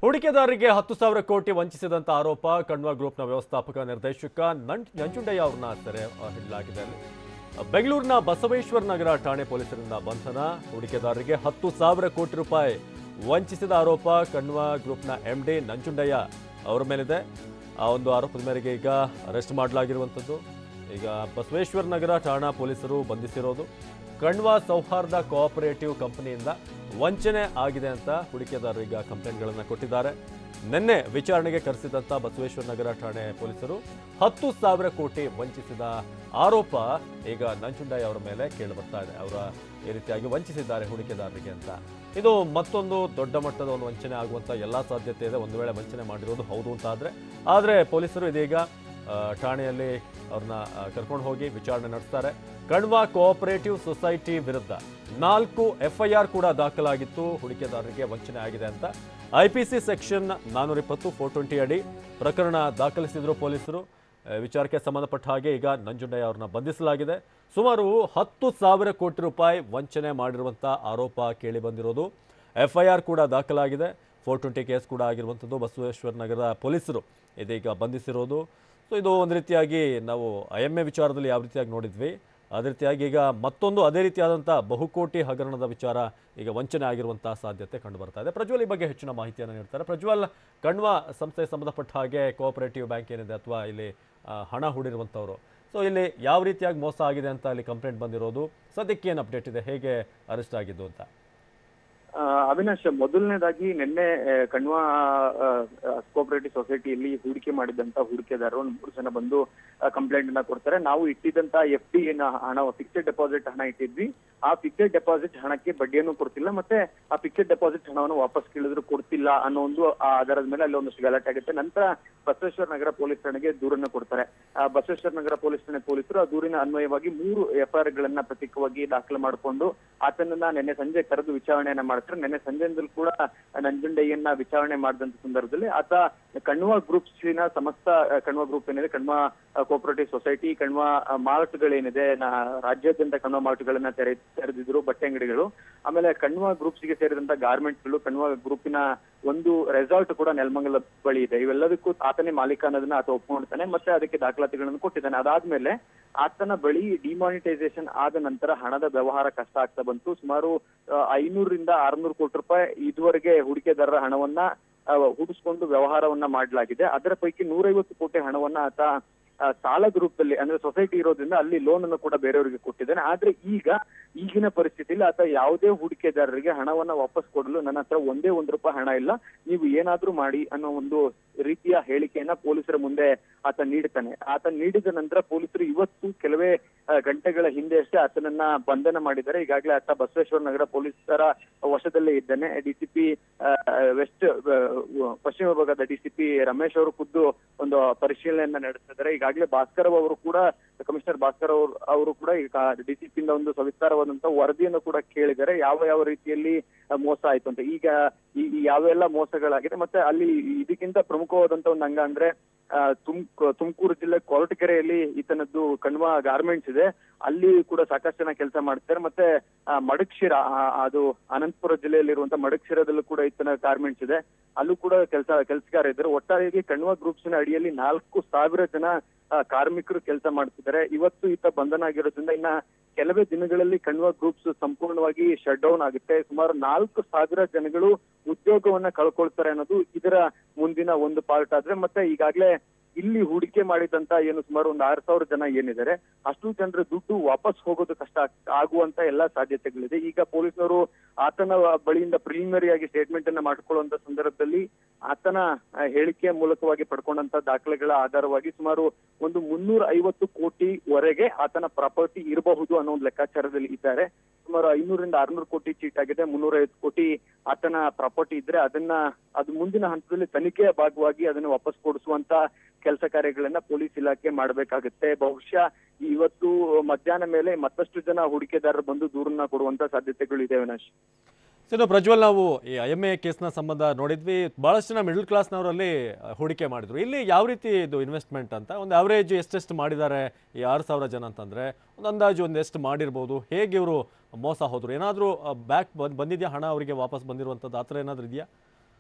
ಹೂಡಿಕೆದಾರರಿಗೆ ಹತ್ತು ಸಾವಿರ ಕೋಟಿ ವಂಚಿಸಿದಂತ ಆರೋಪ ಕಣ್ವ ಗ್ರೂಪ್ನ ವ್ಯವಸ್ಥಾಪಕ ನಿರ್ದೇಶಕ ನಂ- ನಂಜುಂಡಯ್ಯ ಅವ್ರನ್ನ ಸೆರೆ ಆ, ಹಿಡಿಯಲಾಗಿದೆ ಬೆಂಗಳೂರಿನ ಬಸವೇಶ್ವರ ನಗರ ಠಾಣೆ ಪೊಲೀಸರಿಂದ ಬಂಧನ ಹೂಡಿಕೆದಾರರಿಗೆ ಹತ್ತು ಸಾವಿರ ಕೋಟಿ ರೂಪಾಯಿ ವಂಚಿಸಿದ ಆರೋಪ ಕಣ್ವ ಗ್ರೂಪ್ನ ಎಂ ಡಿ ನಂಜುಂಡಯ್ಯ ಅವರ ಮೇಲಿದೆ ಆ ಒಂದು ಆರೋಪದ ಮೇರೆಗೆ ಈಗ ಅರೆಸ್ಟ್ ಮಾಡಲಾಗಿರುವಂಥದ್ದು ಈಗ ಬಸವೇಶ್ವರ ನಗರ ಠಾಣಾ ಪೊಲೀಸರು ಬಂಧಿಸಿರೋದು ಕಣ್ವಾ ಸೌಹಾರ್ದ ಕೋಆಪರೇಟಿವ್ ಕಂಪನಿಯಿಂದ ವಂಚನೆ ಆಗಿದೆ ಅಂತ ಹೂಡಿಕೆದಾರರು ಈಗ ಕಂಪ್ಲೇಂಟ್ಗಳನ್ನು ಕೊಟ್ಟಿದ್ದಾರೆ ನಿನ್ನೆ ವಿಚಾರಣೆಗೆ ಕರೆಸಿದಂತ ಬಸವೇಶ್ವರ ನಗರ ಠಾಣೆ ಪೊಲೀಸರು ಹತ್ತು ಸಾವಿರ ಕೋಟಿ ವಂಚಿಸಿದ ಆರೋಪ ಈಗ ನಂಜುಂಡಯ್ಯ ಅವರ ಮೇಲೆ ಕೇಳಿ ಬರ್ತಾ ಇದೆ ಅವರ ಈ ರೀತಿಯಾಗಿ ವಂಚಿಸಿದ್ದಾರೆ ಹೂಡಿಕೆದಾರರಿಗೆ ಅಂತ ಇದು ಮತ್ತೊಂದು ದೊಡ್ಡ ಮಟ್ಟದ ಒಂದು ವಂಚನೆ ಆಗುವಂತ ಎಲ್ಲಾ ಸಾಧ್ಯತೆ ಇದೆ ಒಂದು ವೇಳೆ ವಂಚನೆ ಮಾಡಿರೋದು ಹೌದು ಅಂತ ಆದ್ರೆ ಆದ್ರೆ ಪೊಲೀಸರು ಇದೀಗ ಆ, ಠಾಣೆಯಲ್ಲಿ ಅವ್ರನ್ನ ಕರ್ಕೊಂಡು ಹೋಗಿ ವಿಚಾರಣೆ ನಡೆಸ್ತಾರೆ ಕಣ್ವಾ ಕೋಆಪರೇಟಿವ್ ಸೊಸೈಟಿ ವಿರುದ್ಧ ನಾಲ್ಕು ಎಫ್ಐಆರ್ ಕೂಡ ದಾಖಲಾಗಿತ್ತು ಹೂಡಿಕೆದಾರರಿಗೆ ವಂಚನೆ ಆಗಿದೆ ಅಂತ ಐಪಿಸಿ ಸೆಕ್ಷನ್ ನಾನೂರ ಇಪ್ಪತ್ತು ಫೋರ್ ಟ್ವೆಂಟಿ ಅಡಿ ಪ್ರಕರಣ ದಾಖಲಿಸಿದ್ರು ಪೊಲೀಸರು ಆ, ವಿಚಾರಕ್ಕೆ ಸಂಬಂಧಪಟ್ಟ ಹಾಗೆ ಈಗ ನಂಜುಂಡಯ್ಯ ಅವ್ರನ್ನ ಬಂಧಿಸಲಾಗಿದೆ ಸುಮಾರು ಹತ್ತು ಸಾವಿರ ಕೋಟಿ ರೂಪಾಯಿ ವಂಚನೆ ಮಾಡಿರುವಂಥ ಆರೋಪ ಕೇಳಿ ಬಂದಿರೋದು ಎಫ್ಐಆರ್ ಕೂಡ ದಾಖಲಾಗಿದೆ ಫೋರ್ ಟ್ವೆಂಟಿ ಕೇಸ್ ಕೂಡ ಆಗಿರುವಂಥದ್ದು ಬಸವೇಶ್ವರ ನಗರದ ಪೊಲೀಸರು ಇದೀಗ ಬಂಧಿಸಿರೋದು ಸೊ ಇದು ಒಂದು ರೀತಿಯಾಗಿ ನಾವು ಐ ಎಮ್ ಎ ವಿಚಾರದಲ್ಲಿ ಯಾವ ರೀತಿಯಾಗಿ ನೋಡಿದ್ವಿ ಅದೇ ರೀತಿಯಾಗಿ ಈಗ ಮತ್ತೊಂದು ಅದೇ ರೀತಿಯಾದಂಥ ಬಹುಕೋಟಿ ಹಗರಣದ ವಿಚಾರ ಈಗ ವಂಚನೆ ಆಗಿರುವಂಥ ಸಾಧ್ಯತೆ ಕಂಡು ಬರ್ತಾ ಇದೆ ಪ್ರಜ್ವಲ್ ಈ ಬಗ್ಗೆ ಹೆಚ್ಚಿನ ಮಾಹಿತಿಯನ್ನು ನೀಡ್ತಾರೆ ಪ್ರಜ್ವಲ್ ಕಣ್ವಾ ಸಂಸ್ಥೆಗೆ ಸಂಬಂಧಪಟ್ಟ ಹಾಗೆ ಕೋಆಪರೇಟಿವ್ ಬ್ಯಾಂಕ್ ಏನಿದೆ ಅಥವಾ ಇಲ್ಲಿ ಆ, ಹಣ ಹೂಡಿರುವಂಥವ್ರು ಸೊ ಇಲ್ಲಿ ಯಾವ ರೀತಿಯಾಗಿ ಮೋಸ ಆಗಿದೆ ಅಂತ ಅಲ್ಲಿ ಕಂಪ್ಲೇಂಟ್ ಬಂದಿರೋದು ಸದ್ಯಕ್ಕೆ ಏನು ಅಪ್ಡೇಟ್ ಇದೆ ಹೇಗೆ ಅರೆಸ್ಟ್ ಆಗಿದ್ದು ಅಂತ ಆ, ಅವಿನಾಶ್ ಮೊದಲನೇದಾಗಿ ನಿನ್ನೆ ಆ, ಕಣ್ವಾ ಕೋಪರೇಟಿವ್ ಸೊಸೈಟಿಯಲ್ಲಿ ಹೂಡಿಕೆ ಮಾಡಿದಂತ ಹೂಡಿಕೆದಾರರು ಒಂದು ಮೂರು ಜನ ಬಂದು ಕಂಪ್ಲೇಂಟ್ ಅನ್ನ ಕೊಡ್ತಾರೆ ನಾವು ಇಟ್ಟಿದ್ದಂತ ಎಫ್ ಡಿ ಹಣ ಫಿಕ್ಸೆಡ್ ಡೆಪಾಸಿಟ್ ಹಣ ಇಟ್ಟಿದ್ವಿ ಆ ಫಿಕ್ಸೆಡ್ ಡೆಪಾಸಿಟ್ ಹಣಕ್ಕೆ ಬಡ್ಡಿಯನ್ನು ಕೊಡ್ತಿಲ್ಲ ಮತ್ತೆ ಆ ಫಿಕ್ಸೆಡ್ ಡೆಪಾಸಿಟ್ ಹಣವನ್ನು ವಾಪಸ್ ಕೇಳಿದ್ರು ಕೊಡ್ತಿಲ್ಲ ಅನ್ನೋ ಒಂದು ಆ ಆಧಾರದ ಮೇಲೆ ಅಲ್ಲಿ ಒಂದಷ್ಟು ಗಲಾಟೆ ಆಗುತ್ತೆ ನಂತರ ಬಸವೇಶ್ವರ ನಗರ ಪೊಲೀಸ್ ಠಾಣೆಗೆ ದೂರನ್ನು ಕೊಡ್ತಾರೆ ಆ ಬಸವೇಶ್ವರ ನಗರ ಪೊಲೀಸ್ ಠಾಣೆ ಪೊಲೀಸರು ಆ ದೂರಿನ ಅನ್ವಯವಾಗಿ ಮೂರು ಎಫ್ಐಆರ್ ಗಳನ್ನ ಪ್ರತ್ಯೇಕವಾಗಿ ದಾಖಲೆ ಮಾಡಿಕೊಂಡು ಆತನನ್ನ ನಿನ್ನೆ ಸಂಜೆ ಕರೆದು ವಿಚಾರಣೆಯನ್ನ ಮಾಡ್ತಾರೆ ನಿನ್ನೆ ಸಂಜೆಯಿಂದಲೂ ಕೂಡ ನಂಜುಂಡಯ್ಯನ್ನ ವಿಚಾರಣೆ ಮಾಡಿದಂತ ಸಂದರ್ಭದಲ್ಲಿ ಆತ ಕಣ್ವಾ ಗ್ರೂಪ್ಸಿನ ಸಮಸ್ತ ಆ, ಕಣ್ವಾ ಗ್ರೂಪ್ ಏನಿದೆ ಕಣ್ವಾ ಕೋಪರೇಟಿವ್ ಸೊಸೈಟಿ ಕಣ್ವಾ ಮಾರ್ಟ್ಗಳೇನಿದೆ ನಾ- ರಾಜ್ಯಾದ್ಯಂತ ಕಣ್ವಾ ಮಾರ್ಟ್ಗಳನ್ನ ತೆರೆ ತೆರೆದಿದ್ರು ಬಟ್ಟೆ ಅಂಗಡಿಗಳು ಆಮೇಲೆ ಕಣ್ವಾ ಗ್ರೂಪ್ಸ್ಗೆ ಸೇರಿದಂತ ಗಾರ್ಮೆಂಟ್ಸ್ಗಳು ಕಣ್ವಾ ಗ್ರೂಪಿನ ಒಂದು ರೆಸಾರ್ಟ್ ಕೂಡ ನೆಲಮಂಗಲ ಬಳಿ ಇದೆ ಇವೆಲ್ಲದಕ್ಕೂ ಆತನೇ ಮಾಲೀಕ ಅನ್ನೋದನ್ನ ಆತ ಒಪ್ಕೊಂಡಿದ್ದಾನೆ ಮತ್ತೆ ಅದಕ್ಕೆ ದಾಖಲಾತಿಗಳನ್ನು ಕೊಟ್ಟಿದ್ದಾನೆ ಅದಾದ್ಮೇಲೆ ಆತನ ಬಳಿ ಡಿಮಾನಿಟೈಸೇಷನ್ ಆದ ನಂತರ ಹಣದ ವ್ಯವಹಾರ ಕಷ್ಟ ಆಗ್ತಾ ಬಂತು ಸುಮಾರು ಆ, ಐನೂರರಿಂದ ಆರ್ನೂರು ಕೋಟಿ ರೂಪಾಯಿ ಇದುವರೆಗೆ ಹೂಡಿಕೆದಾರರ ಹಣವನ್ನ ಆ, ಹೂಡಿಸ್ಕೊಂಡು ವ್ಯವಹಾರವನ್ನ ಮಾಡಲಾಗಿದೆ ಅದರ ಪೈಕಿ ನೂರೈವತ್ತು ಕೋಟಿ ಹಣವನ್ನ ಆತ ಆ, ಸಾಲದ ರೂಪದಲ್ಲಿ ಅಂದ್ರೆ ಸೊಸೈಟಿ ಇರೋದ್ರಿಂದ ಅಲ್ಲಿ ಲೋನ್ ಅನ್ನು ಕೂಡ ಬೇರೆಯವರಿಗೆ ಕೊಟ್ಟಿದ್ದಾನೆ ಆದ್ರೆ ಈಗ ಈಗಿನ ಪರಿಸ್ಥಿತಿಯಲ್ಲಿ ಆತ ಯಾವುದೇ ಹೂಡಿಕೆದಾರರಿಗೆ ಹಣವನ್ನ ವಾಪಸ್ ಕೊಡಲು ನನ್ನ ಹತ್ರ ಒಂದೇ ಒಂದು ರೂಪಾಯಿ ಹಣ ಇಲ್ಲ ನೀವು ಏನಾದ್ರೂ ಮಾಡಿ ಅನ್ನೋ ಒಂದು ರೀತಿಯ ಹೇಳಿಕೆಯನ್ನ ಪೊಲೀಸರ ಮುಂದೆ ಆತ ನೀಡುತ್ತಾನೆ ಆತ ನೀಡಿದ ನಂತರ ಪೊಲೀಸರು ಇವತ್ತು ಕೆಲವೇ ಆ, ಗಂಟೆಗಳ ಹಿಂದೆ ಅಷ್ಟೇ ಆತನನ್ನ ಬಂಧನ ಮಾಡಿದ್ದಾರೆ ಈಗಾಗಲೇ ಆತ ಬಸವೇಶ್ವರ ನಗರ ಪೊಲೀಸರ ವಶದಲ್ಲೇ ಇದ್ದಾನೆ ಡಿಸಿಪಿ ವೆಸ್ಟ್ ಆ, ಪಶ್ಚಿಮ ವಿಭಾಗದ ಡಿಸಿಪಿ ರಮೇಶ್ ಅವರು ಖುದ್ದು ಒಂದು ಪರಿಶೀಲನೆಯನ್ನ ನಡೆಸಿದ್ದಾರೆ ಈಗಾಗಲೇ ಭಾಸ್ಕರ್ ಅವರು ಕೂಡ ಕಮಿಷನರ್ ಭಾಸ್ಕರ್ ಅವರು ಅವರು ಕೂಡ ಈಗ ಡಿಸಿಪಿ ಇಂದ ಒಂದು ಸವಿಸ್ತಾರವಾದಂತಹ ವರದಿಯನ್ನು ಕೂಡ ಕೇಳಿದ್ದಾರೆ ಯಾವ ಯಾವ ರೀತಿಯಲ್ಲಿ ಆ, ಮೋಸ ಆಯ್ತು ಅಂತ ಈಗ ಈ ಈ ಯಾವೆಲ್ಲ ಮೋಸಗಳಾಗಿದೆ ಮತ್ತೆ ಅಲ್ಲಿ ಇದಕ್ಕಿಂತ ಪ್ರಮುಖವಾದಂತ ಒಂದು ಅಂಗ ಅಂದ್ರೆ ಆ, ತುಮ್ ತುಮಕೂರು ಜಿಲ್ಲೆ ಕೊರಟಗೆರೆಯಲ್ಲಿ ಈತನದ್ದು ಕಣ್ವ ಗಾರ್ಮೆಂಟ್ಸ್ ಇದೆ ಅಲ್ಲಿ ಕೂಡ ಸಾಕಷ್ಟು ಜನ ಕೆಲಸ ಮಾಡ್ತಾರೆ ಮತ್ತೆ ಆ, ಮಡಕ್ಶಿರ ಆ, ಅದು ಅನಂತಪುರ ಜಿಲ್ಲೆಯಲ್ಲಿರುವಂತ ಮಡಕ್ಶಿರದಲ್ಲೂ ಕೂಡ ಈತನ ಗಾರ್ಮೆಂಟ್ಸ್ ಇದೆ ಅಲ್ಲೂ ಕೂಡ ಕೆಲಸ ಕೆಲಸಗಾರ ಇದ್ದಾರೆ ಒಟ್ಟಾರೆಯಾಗಿ ಕಣ್ವ ಗ್ರೂಪ್ಸ್ನ ಅಡಿಯಲ್ಲಿ ನಾಲ್ಕು ಸಾವಿರ ಜನ ಆ, ಕಾರ್ಮಿಕರು ಕೆಲಸ ಮಾಡ್ತಿದ್ದಾರೆ ಇವತ್ತು ಈತ ಬಂಧನ ಆಗಿರೋದ್ರಿಂದ ಇನ್ನ ಕೆಲವೇ ದಿನಗಳಲ್ಲಿ ಕಣ್ವ ಗ್ರೂಪ್ಸ್ ಸಂಪೂರ್ಣವಾಗಿ ಶಟ್ ಡೌನ್ ಆಗುತ್ತೆ ಸುಮಾರು ನಾಲ್ಕು ಸಾವಿರ ಜನಗಳು ಉದ್ಯೋಗವನ್ನ ಕಳ್ಕೊಳ್ತಾರೆ ಅನ್ನೋದು ಇದರ ಮುಂದಿನ ಒಂದು ಪಾರ್ಟ್ ಆದ್ರೆ ಮತ್ತೆ ಈಗಾಗಲೇ ಇಲ್ಲಿ ಹೂಡಿಕೆ ಮಾಡಿದಂತ ಏನು ಸುಮಾರು ಒಂದು ಆರು ಸಾವಿರ ಜನ ಏನಿದ್ದಾರೆ ಅಷ್ಟು ಜನರ ದುಡ್ಡು ವಾಪಸ್ ಹೋಗೋದು ಕಷ್ಟ ಆಗ್- ಆಗುವಂತ ಎಲ್ಲಾ ಸಾಧ್ಯತೆಗಳಿದೆ ಈಗ ಪೊಲೀಸರು ಆತನ ಬಳಿಯಿಂದ ಪ್ರಿಲಿಮಿನರಿ ಆಗಿ ಸ್ಟೇಟ್ಮೆಂಟ್ ಅನ್ನ ಮಾಡ್ಕೊಳ್ಳುವಂತ ಸಂದರ್ಭದಲ್ಲಿ ಆತನ ಆ, ಹೇಳಿಕೆಯ ಮೂಲಕವಾಗಿ ಪಡ್ಕೊಂಡಂತ ದಾಖಲೆಗಳ ಆಧಾರವಾಗಿ ಸುಮಾರು ಒಂದು ಮುನ್ನೂರ ಐವತ್ತು ಕೋಟಿವರೆಗೆ ಆತನ ಪ್ರಾಪರ್ಟಿ ಇರಬಹುದು ಅನ್ನೋ ಒಂದು ಲೆಕ್ಕಾಚಾರದಲ್ಲಿ ಇದ್ದಾರೆ ಸುಮಾರು ಐನೂರಿಂದ ಆರ್ನೂರು ಕೋಟಿ ಚೀಟ್ ಆಗಿದೆ ಮುನ್ನೂರ ಐವತ್ತು ಕೋಟಿ ಆತನ ಪ್ರಾಪರ್ಟಿ ಇದ್ರೆ ಅದನ್ನ ಅದು ಮುಂದಿನ ಹಂತದಲ್ಲಿ ತನಿಖೆಯ ಭಾಗವಾಗಿ ಅದನ್ನ ವಾಪಸ್ ಕೊಡಿಸುವಂತ ಕೆಲಸ ಕಾರ್ಯಗಳನ್ನ ಪೊಲೀಸ್ ಇಲಾಖೆ ಮಾಡಬೇಕಾಗುತ್ತೆ ಬಹುಶಃ ಇವತ್ತು ಮಧ್ಯಾಹ್ನ ಮೇಲೆ ಮತ್ತಷ್ಟು ಜನ ಹೂಡಿಕೆದಾರರು ಬಂದು ದೂರನ್ನ ಕೊಡುವಂತ ಸಾಧ್ಯತೆಗಳು ಇದೆ ಅವಿನಾಶ್ ಸೊ ಇನ್ನು ಪ್ರಜ್ವಲ್ ನಾವು ಈ ಐ ಎಮ್ ಎ ಕೇಸ್ನ ಸಂಬಂಧ ನೋಡಿದ್ವಿ ಭಾಳಷ್ಟು ಜನ ಮಿಡಲ್ ಕ್ಲಾಸ್ನವರಲ್ಲಿ ಹೂಡಿಕೆ ಮಾಡಿದ್ರು ಇಲ್ಲಿ ಯಾವ ರೀತಿ ಇದು ಇನ್ವೆಸ್ಟ್ಮೆಂಟ್ ಅಂತ ಒಂದು ಆವ್ರೇಜ್ ಎಷ್ಟೆಷ್ಟು ಮಾಡಿದ್ದಾರೆ ಈ ಆರು ಸಾವಿರ ಜನ ಅಂತಂದರೆ ಒಂದು ಅಂದಾಜು ಒಂದು ಎಷ್ಟು ಮಾಡಿರ್ಬೋದು ಹೇಗೆ ಇವರು ಮೋಸ ಹೋದರು ಏನಾದರೂ ಬ್ಯಾಕ್ ಬಂದು ಬಂದಿದೆಯಾ ಹಣ ಅವರಿಗೆ ವಾಪಸ್ ಬಂದಿರುವಂಥದ್ದು ಆ ಥರ ಏನಾದರೂ ಇದೆಯಾ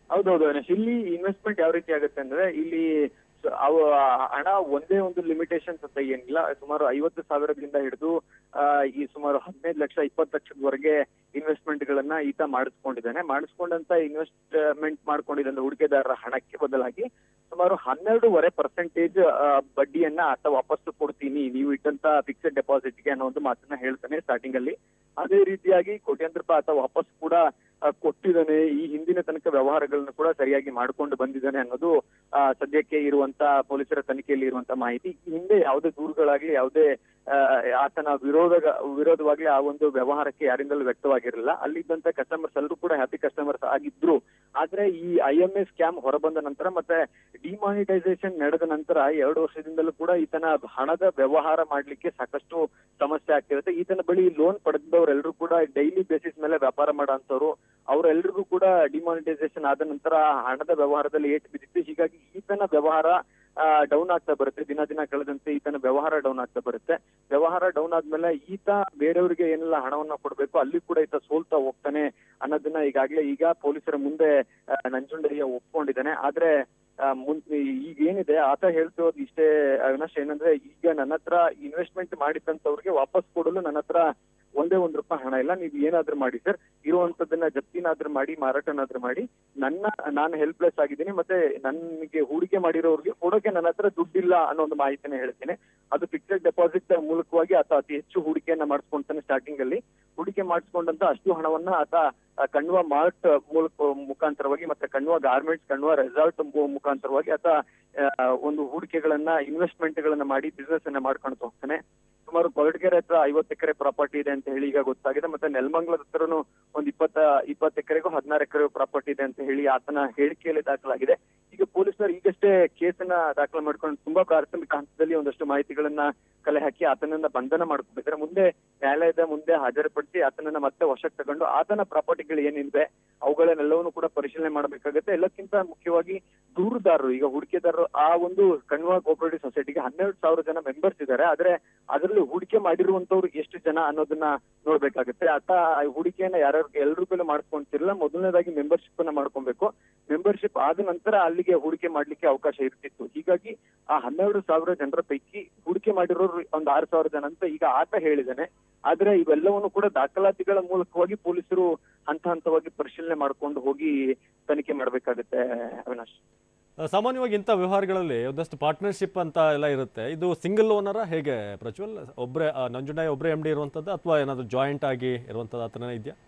ಹೌದೌದು ಅವಿನಾಶ್ ಇಲ್ಲಿ ಇನ್ವೆಸ್ಟ್ಮೆಂಟ್ ಯಾವ ರೀತಿ ಆಗುತ್ತೆ ಅಂದ್ರೆ ಇಲ್ಲಿ ಸ- ಅವು ಹಣ ಒಂದೇ ಒಂದು ಲಿಮಿಟೇಷನ್ಸ್ ಅಂತ ಏನಿಲ್ಲ ಸುಮಾರು ಐವತ್ತು ಸಾವಿರದಿಂದ ಹಿಡಿದು ಆ, ಈ ಸುಮಾರು ಹದಿನೈದು ಲಕ್ಷ ಇಪ್ಪತ್ತು ಲಕ್ಷದವರೆಗೆ ಇನ್ವೆಸ್ಟ್ಮೆಂಟ್ ಗಳನ್ನ ಈತ ಮಾಡಿಸ್ಕೊಂಡಿದ್ದಾನೆ ಮಾಡಿಸ್ಕೊಂಡಂತ ಇನ್ವೆಸ್ಟ್ಮೆಂಟ್ ಮಾಡ್ಕೊಂಡಿದ್ದಂತ ಹೂಡಿಕೆದಾರರ ಹಣಕ್ಕೆ ಬದಲಾಗಿ ಸುಮಾರು ಹನ್ನೆರಡೂವರೆ ಪರ್ಸೆಂಟೇಜ್ ಬಡ್ಡಿಯನ್ನ ಆತ ವಾಪಸ್ಸು ಕೊಡ್ತೀನಿ ನೀವು ಇಟ್ಟಂತ ಫಿಕ್ಸೆಡ್ ಡೆಪಾಸಿಟ್ಗೆ ಅನ್ನೋ ಒಂದು ಮಾತನ್ನ ಹೇಳ್ತಾನೆ ಸ್ಟಾರ್ಟಿಂಗ್ ಅಲ್ಲಿ ಅದೇ ರೀತಿಯಾಗಿ ಕೋಟ್ಯಾಂತರ ರೂಪಾಯಿ ಆತ ವಾಪಸ್ ಕೂಡ ಆ, ಕೊಟ್ಟಿದ್ದಾನೆ ಈ ಹಿಂದಿನ ತನಕ ವ್ಯವಹಾರಗಳನ್ನು ಕೂಡ ಸರಿಯಾಗಿ ಮಾಡ್ಕೊಂಡು ಬಂದಿದ್ದಾನೆ ಅನ್ನೋದು ಆ, ಸದ್ಯಕ್ಕೆ ಇರುವಂತ ಪೊಲೀಸರ ತನಿಖೆಯಲ್ಲಿ ಇರುವಂತ ಮಾಹಿತಿ ಈ ಹಿಂದೆ ಯಾವುದೇ ದೂರುಗಳಾಗ್ಲಿ ಯಾವುದೇ ಆ, ಆತನ ವಿರೋಧ ವಿರೋಧವಾಗ್ಲಿ ಆ ಒಂದು ವ್ಯವಹಾರಕ್ಕೆ ಯಾರಿಂದಲೂ ವ್ಯಕ್ತವಾಗಿರಲಿಲ್ಲ ಅಲ್ಲಿದ್ದಂತ ಕಸ್ಟಮರ್ಸ್ ಎಲ್ಲರೂ ಕೂಡ ಹ್ಯಾಪಿ ಕಸ್ಟಮರ್ಸ್ ಆಗಿದ್ರು ಆದ್ರೆ ಈ ಐ ಎಂ ಎ ಸ್ಕ್ಯಾಮ್ ಹೊರಬಂದ ನಂತರ ಮತ್ತೆ ಡಿಮಾನಿಟೈಸೇಷನ್ ನಡೆದ ನಂತರ ಎರಡು ವರ್ಷದಿಂದಲೂ ಕೂಡ ಈತನ ಹಣದ ವ್ಯವಹಾರ ಮಾಡ್ಲಿಕ್ಕೆ ಸಾಕಷ್ಟು ಸಮಸ್ಯೆ ಆಗ್ತಿರುತ್ತೆ ಈತನ ಬಳಿ ಲೋನ್ ಪಡೆದವರೆಲ್ಲರೂ ಕೂಡ ಡೈಲಿ ಬೇಸಿಸ್ ಮೇಲೆ ವ್ಯಾಪಾರ ಮಾಡೋಂಥವ್ರು ಅವರೆಲ್ಲರಿಗೂ ಕೂಡ ಡಿಮಾನಿಟೈಸೇಷನ್ ಆದ ನಂತರ ಹಣದ ವ್ಯವಹಾರದಲ್ಲಿ ಏಟು ಬಿದ್ದಿತ್ತು ಹೀಗಾಗಿ ಈತನ ವ್ಯವಹಾರ ಡೌನ್ ಆಗ್ತಾ ಬರುತ್ತೆ ದಿನ ದಿನ ಕಳೆದಂತೆ ಈತನ ವ್ಯವಹಾರ ಡೌನ್ ಆಗ್ತಾ ಬರುತ್ತೆ ವ್ಯವಹಾರ ಡೌನ್ ಆದ್ಮೇಲೆ ಈತ ಬೇರೆಯವರಿಗೆ ಏನೆಲ್ಲ ಹಣವನ್ನ ಕೊಡ್ಬೇಕು ಅಲ್ಲಿ ಕೂಡ ಈತ ಸೋಲ್ತಾ ಹೋಗ್ತಾನೆ ಅನ್ನೋದನ್ನ ಈಗಾಗ್ಲೇ ಈಗ ಪೊಲೀಸರ ಮುಂದೆ ಆ, ನಂಜುಂಡಯ್ಯ ಒಪ್ಕೊಂಡಿದ್ದಾನೆ ಆದ್ರೆ ಆ, ಮುನ್ ಈಗ ಏನಿದೆ ಆತ ಹೇಳ್ತಿರೋದು ಇಷ್ಟೇ ಅವಿನಾಶ್ ಏನಂದ್ರೆ ಈಗ ನನ್ನ ಹತ್ರ ಇನ್ವೆಸ್ಟ್ಮೆಂಟ್ ಮಾಡಿದಂತವ್ರಿಗೆ ವಾಪಸ್ ಕೊಡಲು ನನ್ನ ಹತ್ರ ಒಂದೇ ಒಂದ್ ರೂಪಾಯಿ ಹಣ ಇಲ್ಲ ನೀವು ಏನಾದ್ರೂ ಮಾಡಿ ಸರ್ ಇರುವಂತದನ್ನ ಜಪ್ತಿನಾದ್ರೂ ಮಾಡಿ ಮಾರಾಟನಾದ್ರೂ ಮಾಡಿ ನನ್ನ ನಾನು ಹೆಲ್ಪ್ಲೆಸ್ ಆಗಿದ್ದೀನಿ ಮತ್ತೆ ನನಗೆ ಹೂಡಿಕೆ ಮಾಡಿರೋರಿಗೆ ಕೊಡೋಕೆ ನನ್ನ ಹತ್ರ ದುಡ್ಡಿಲ್ಲ ಅನ್ನೋ ಒಂದು ಮಾಹಿತಿನ ಹೇಳ್ತೀನಿ ಅದು ಫಿಕ್ಸೆಡ್ ಡೆಪಾಸಿಟ್ ಮೂಲಕವಾಗಿ ಆತ ಅತಿ ಹೆಚ್ಚು ಹೂಡಿಕೆಯನ್ನ ಮಾಡಿಸ್ಕೊಂತಾನೆ ಸ್ಟಾರ್ಟಿಂಗ್ ಅಲ್ಲಿ ಹೂಡಿಕೆ ಮಾಡಿಸ್ಕೊಂಡಂತ ಅಷ್ಟು ಹಣವನ್ನ ಆತ ಆ, ಕಣ್ವ ಮಾರ್ಟ್ ಮೂಲಕ ಮುಖಾಂತರವಾಗಿ ಮತ್ತೆ ಕಣ್ವ ಗಾರ್ಮೆಂಟ್ಸ್ ಕಣ್ವ ರೆಸಾರ್ಟ್ ಮುಖಾಂತರವಾಗಿ ಆತ ಆ, ಒಂದು ಹೂಡಿಕೆಗಳನ್ನ ಇನ್ವೆಸ್ಟ್ಮೆಂಟ್ ಗಳನ್ನ ಮಾಡಿ ಬಿಸ್ನೆಸ್ ಅನ್ನ ಮಾಡ್ಕೊಂಡು ಹೋಗ್ತಾನೆ ಸುಮಾರು ಕೊರಟಗೆರೆ ಹತ್ರ ಐವತ್ತು ಎಕರೆ ಪ್ರಾಪರ್ಟಿ ಇದೆ ಅಂತ ಹೇಳಿ ಈಗ ಗೊತ್ತಾಗಿದೆ ಮತ್ತೆ ನೆಲಮಂಗಲದ ಹತ್ರನು ಒಂದ್ ಇಪ್ಪತ್ತ ಇಪ್ಪತ್ತು ಎಕರೆಗೂ ಹದಿನಾರು ಎಕರೆ ಪ್ರಾಪರ್ಟಿ ಇದೆ ಅಂತ ಹೇಳಿ ಆತನ ಹೇಳಿಕೆಯಲ್ಲಿ ದಾಖಲಾಗಿದೆ ಈಗ ಪೊಲೀಸರು ಈಗಷ್ಟೇ ಕೇಸನ್ನ ದಾಖಲು ಮಾಡ್ಕೊಂಡು ತುಂಬಾ ಪ್ರಾಥಮಿಕ ಹಂತದಲ್ಲಿ ಒಂದಷ್ಟು ಮಾಹಿತಿಗಳನ್ನ ಕಲೆ ಹಾಕಿ ಆತನನ್ನ ಬಂಧನ ಮಾಡ್ಕೊಂಡಿದ್ದಾರೆ ಮುಂದೆ ನ್ಯಾಯಾಲಯದ ಮುಂದೆ ಹಾಜರುಪಡಿಸಿ ಆತನನ್ನ ಮತ್ತೆ ವಶಕ್ಕೆ ತಗೊಂಡು ಆತನ ಪ್ರಾಪರ್ಟಿಗಳು ಏನಿದೆ ಅವುಗಳನ್ನೆಲ್ಲವನ್ನು ಕೂಡ ಪರಿಶೀಲನೆ ಮಾಡಬೇಕಾಗುತ್ತೆ ಎಲ್ಲಕ್ಕಿಂತ ಮುಖ್ಯವಾಗಿ ದೂರುದಾರರು ಈಗ ಹೂಡಿಕೆದಾರರು ಆ ಒಂದು ಕಣ್ವ ಕೋಪರೇಟಿವ್ ಸೊಸೈಟಿಗೆ ಹನ್ನೆರಡು ಸಾವಿರ ಜನ ಮೆಂಬರ್ಸ್ ಇದ್ದಾರೆ ಆದ್ರೆ ಅದರಲ್ಲಿ ಹೂಡಿಕೆ ಮಾಡಿರುವಂತವ್ರು ಎಷ್ಟು ಜನ ಅನ್ನೋದನ್ನ ನೋಡ್ಬೇಕಾಗುತ್ತೆ ಆತ ಆ ಹೂಡಿಕೆಯನ್ನ ಯಾರ್ಯಾರು ಎಲ್ರೂ ಕೂಡ ಮಾಡ್ಕೊಂತಿರಲ್ಲ ಮೊದಲನೇದಾಗಿ ಮೆಂಬರ್ಶಿಪ್ ಅನ್ನ ಮಾಡ್ಕೊಬೇಕು ಮೆಂಬರ್ಶಿಪ್ ಆದ ನಂತರ ಅಲ್ಲಿಗೆ ಹೂಡಿಕೆ ಮಾಡ್ಲಿಕ್ಕೆ ಅವಕಾಶ ಇರ್ತಿತ್ತು ಹೀಗಾಗಿ ಆ ಹನ್ನೆರಡು ಸಾವಿರ ಜನರ ಪೈಕಿ ಹೂಡಿಕೆ ಮಾಡಿರೋರು ಒಂದ್ ಆರು ಸಾವಿರ ಜನ ಅಂತ ಈಗ ಆತ ಹೇಳಿದಾನೆ ಆದ್ರೆ ಇವೆಲ್ಲವನ್ನು ಕೂಡ ದಾಖಲಾತಿಗಳ ಮೂಲಕವಾಗಿ ಪೊಲೀಸರು ಹಂತ ಹಂತವಾಗಿ ಪರಿಶೀಲನೆ ಮಾಡ್ಕೊಂಡು ಹೋಗಿ ತನಿಖೆ ಮಾಡ್ಬೇಕಾಗುತ್ತೆ ಅವಿನಾಶ್ ಆ, ಸಾಮಾನ್ಯವಾಗಿ ಇಂಥ ವ್ಯವಹಾರಗಳಲ್ಲಿ ಒಂದಷ್ಟು ಪಾರ್ಟ್ನರ್ಶಿಪ್ ಅಂತ ಎಲ್ಲ ಇರುತ್ತೆ ಇದು ಸಿಂಗಲ್ ಓನರ ಹೇಗೆ ಪ್ರಜ್ವಲ್ ಒಬ್ಬರೇ ನಂಜುಂಡಯ್ಯ ಒಬ್ಬರೇ ಎಮ್ ಡಿ ಇರುವಂಥದ್ದು ಅಥವಾ ಏನಾದರೂ ಜಾಯಿಂಟ್ ಆಗಿ ಇರುವಂಥದ್ದು ಆ ಥರನೇ ಇದೆಯಾ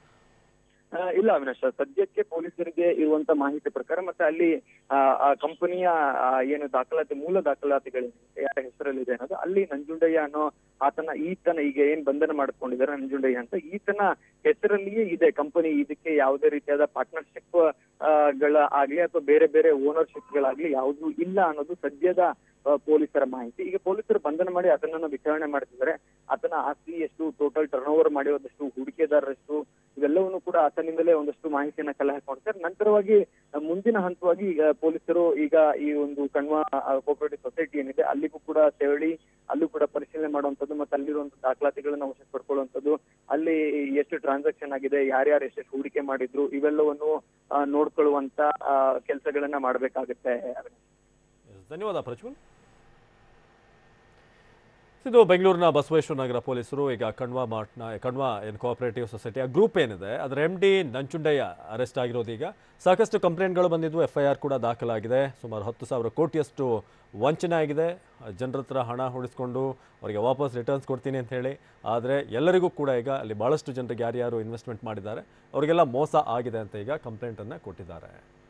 ಆ, ಇಲ್ಲ ಅವಿನಾಶ್ ಸದ್ಯಕ್ಕೆ ಪೊಲೀಸರಿಗೆ ಇರುವಂತ ಮಾಹಿತಿ ಪ್ರಕಾರ ಮತ್ತೆ ಅಲ್ಲಿ ಆ, ಆ ಕಂಪನಿಯ ಏನು ದಾಖಲಾತಿ ಮೂಲ ದಾಖಲಾತಿಗಳು ಯಾರ ಹೆಸರಲ್ಲಿದೆ ಅನ್ನೋದು ಅಲ್ಲಿ ನಂಜುಂಡಯ್ಯ ಅನ್ನೋ ಆತನ ಈತನ ಈಗ ಏನ್ ಬಂಧನ ಮಾಡ್ಕೊಂಡಿದ್ದಾರೆ ನಂಜುಂಡಯ್ಯ ಅಂತ ಈತನ ಹೆಸರಲ್ಲಿಯೇ ಇದೆ ಕಂಪನಿ ಇದಕ್ಕೆ ಯಾವುದೇ ರೀತಿಯಾದ ಪಾರ್ಟ್ನರ್ಶಿಪ್ ಗಳ ಆಗ್ಲಿ ಅಥವಾ ಬೇರೆ ಬೇರೆ ಓನರ್ಶಿಪ್ ಗಳಾಗ್ಲಿ ಯಾವುದು ಇಲ್ಲ ಅನ್ನೋದು ಸದ್ಯದ ಆ, ಪೊಲೀಸರ ಮಾಹಿತಿ ಈಗ ಪೊಲೀಸರು ಬಂಧನ ಮಾಡಿ ಅದನ್ನ ವಿಚಾರಣೆ ಮಾಡ್ತಿದ್ದಾರೆ ಆತನ ಆಸ್ತಿ ಎಷ್ಟು ಟೋಟಲ್ ಟರ್ನ್ ಓವರ್ ಮಾಡಿರೋದಷ್ಟು ಹೂಡಿಕೆದಾರರಷ್ಟು ಇವೆಲ್ಲವನ್ನು ಕೂಡ ಆತನಿಂದಲೇ ಒಂದಷ್ಟು ಮಾಹಿತಿಯನ್ನ ಕಲೆ ಹಾಕೊಂಡಿದ್ದಾರೆ ನಂತರವಾಗಿ ಆ, ಮುಂದಿನ ಹಂತವಾಗಿ ಈಗ ಪೊಲೀಸರು ಈಗ ಈ ಒಂದು ಕಣ್ವ ಕೋಪರೇಟಿವ್ ಸೊಸೈಟಿ ಏನಿದೆ ಅಲ್ಲಿಗೂ ಕೂಡ ತೆರಳಿ ಅಲ್ಲೂ ಕೂಡ ಪರಿಶೀಲನೆ ಮಾಡುವಂತದ್ದು ಮತ್ತೆ ಅಲ್ಲಿರುವಂತ ದಾಖಲಾತಿಗಳನ್ನ ವಶಕ್ಕೆ ಪಡ್ಕೊಳ್ಳುವಂಥದ್ದು ಅಲ್ಲಿ ಎಷ್ಟು ಟ್ರಾನ್ಸಾಕ್ಷನ್ ಆಗಿದೆ ಯಾರ್ಯಾರು ಎಷ್ಟೆಷ್ಟು ಹೂಡಿಕೆ ಮಾಡಿದ್ರು ಇವೆಲ್ಲವನ್ನು ಆ, ನೋಡ್ಕೊಳ್ಳುವಂತ ಕೆಲಸಗಳನ್ನ ಮಾಡ್ಬೇಕಾಗುತ್ತೆ ಎಸ್, ಧನ್ಯವಾದ ಪ್ರಜ್ವಲ್ ಇದು ಬೆಂಗಳೂರಿನ ಬಸವೇಶ್ವರ ನಗರ ಪೊಲೀಸರು ಈಗ ಕಣ್ವ ಮಾರ್ಟ್ನ ಕಣ್ವ ಏನು ಕೋಆಪರೇಟಿವ್ ಸೊಸೈಟಿಯ ಗ್ರೂಪ್ ಏನಿದೆ ಅದರ ಎಮ್ ಡಿ ನಂಚುಂಡಯ್ಯ ಅರೆಸ್ಟ್ ಆಗಿರೋದು ಈಗ ಸಾಕಷ್ಟು ಕಂಪ್ಲೇಂಟ್ಗಳು ಬಂದಿದ್ವು ಎಫ್ ಐ ಆರ್ ಕೂಡ ದಾಖಲಾಗಿದೆ ಸುಮಾರು ಹತ್ತು ಸಾವಿರ ಕೋಟಿಯಷ್ಟು ವಂಚನೆ ಆಗಿದೆ ಜನರ ಹತ್ರ ಹಣ ಉಳಿಸ್ಕೊಂಡು ಅವರಿಗೆ ವಾಪಸ್ ರಿಟರ್ನ್ಸ್ ಕೊಡ್ತೀನಿ ಅಂತ ಹೇಳಿ ಆದರೆ ಎಲ್ಲರಿಗೂ ಕೂಡ ಈಗ ಅಲ್ಲಿ ಭಾಳಷ್ಟು ಜನರಿಗೆ ಯಾರ್ಯಾರು ಇನ್ವೆಸ್ಟ್ಮೆಂಟ್ ಮಾಡಿದ್ದಾರೆ ಅವರಿಗೆಲ್ಲ ಮೋಸ ಆಗಿದೆ ಅಂತ ಈಗ ಕಂಪ್ಲೇಂಟನ್ನು ಕೊಟ್ಟಿದ್ದಾರೆ